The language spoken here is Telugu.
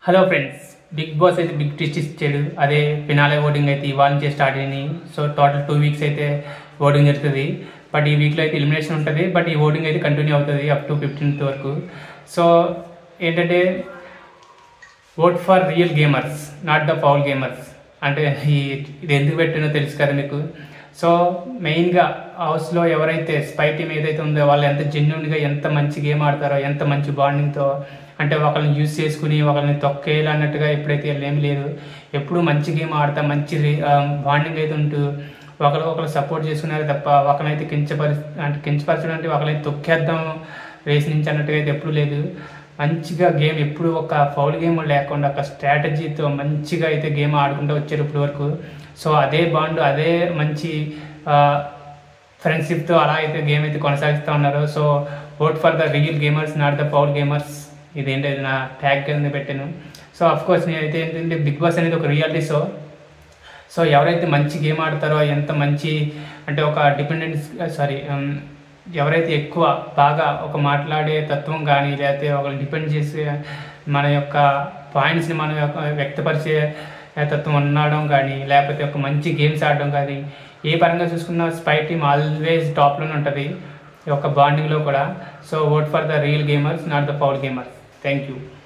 హలో ఫ్రెండ్స్ బిగ్ బాస్ అయితే బిగ్ ట్విస్ట్ ఇచ్చాడు అదే ఫినాలే ఓటింగ్ అయితే ఇవాళ నుంచే స్టార్ట్ అయింది సో టోటల్ టూ వీక్స్ అయితే ఓటింగ్ జరుగుతుంది బట్ ఈ వీక్లో అయితే ఎలిమినేషన్ ఉంటుంది బట్ ఈ ఓటింగ్ అయితే కంటిన్యూ అవుతుంది అప్ టు ఫిఫ్టీన్త్ వరకు సో ఏంటంటే vote for real gamers not the foul gamers అంటే ఈ ఇది ఎందుకు పెట్టినో తెలుసు కదా మీకు సో మెయిన్గా హౌస్లో ఎవరైతే స్పై టీమ్ ఏదైతే ఉందో వాళ్ళు ఎంత జెన్యున్గా ఎంత మంచి గేమ్ ఆడతారో ఎంత మంచి బాండింగ్తో అంటే ఒకరిని యూజ్ చేసుకుని ఒకరిని తొక్కేయాలి అన్నట్టుగా ఎప్పుడైతే ఏమి లేదు ఎప్పుడు మంచి గేమ్ ఆడతా మంచి బాండింగ్ అయితే ఉంటూ ఒకరు ఒకరు సపోర్ట్ చేసుకున్నారు తప్ప ఒకరినైతే కించపరి అంటే కించపరచడం అంటే ఒకరినైతే తొక్కేద్దాం రేస్ నుంచి అన్నట్టుగా అయితే ఎప్పుడు లేదు మంచిగా గేమ్ ఎప్పుడు ఒక ఫౌల్ గేమ్ లేకుండా ఒక స్ట్రాటజీతో మంచిగా అయితే గేమ్ ఆడుకుంటూ వచ్చారు ఇప్పటి వరకు సో అదే బాండ్ అదే మంచి ఫ్రెండ్షిప్తో అలా అయితే గేమ్ అయితే కొనసాగిస్తూ ఉన్నారు so vote for the real gamers not the foul gamers ఇదేంటి నా ట్యాగ్ కింద పెట్టాను సో అఫ్ కోర్స్ నేనైతే ఏంటంటే బిగ్ బాస్ అనేది ఒక రియాలిటీ షో సో ఎవరైతే మంచి గేమ్ ఆడతారో ఎంత మంచి అంటే ఒక డిపెండెన్స్ సారీ ఎవరైతే ఎక్కువ బాగా ఒక మాట్లాడే తత్వం కానీ లేకపోతే ఒకరు డిపెండ్ చేసే మన యొక్క పాయింట్స్ని మనం యొక్క వ్యక్తపరిచే తత్వం ఉండడం కానీ లేకపోతే ఒక మంచి గేమ్స్ ఆడడం కానీ ఏ పరంగా చూసుకున్నా స్పై టీమ్ ఆల్వేస్ టాప్లోనే ఉంటుంది ఈ యొక్క బాండింగ్లో కూడా so vote for the real gamers not the power gamers thank you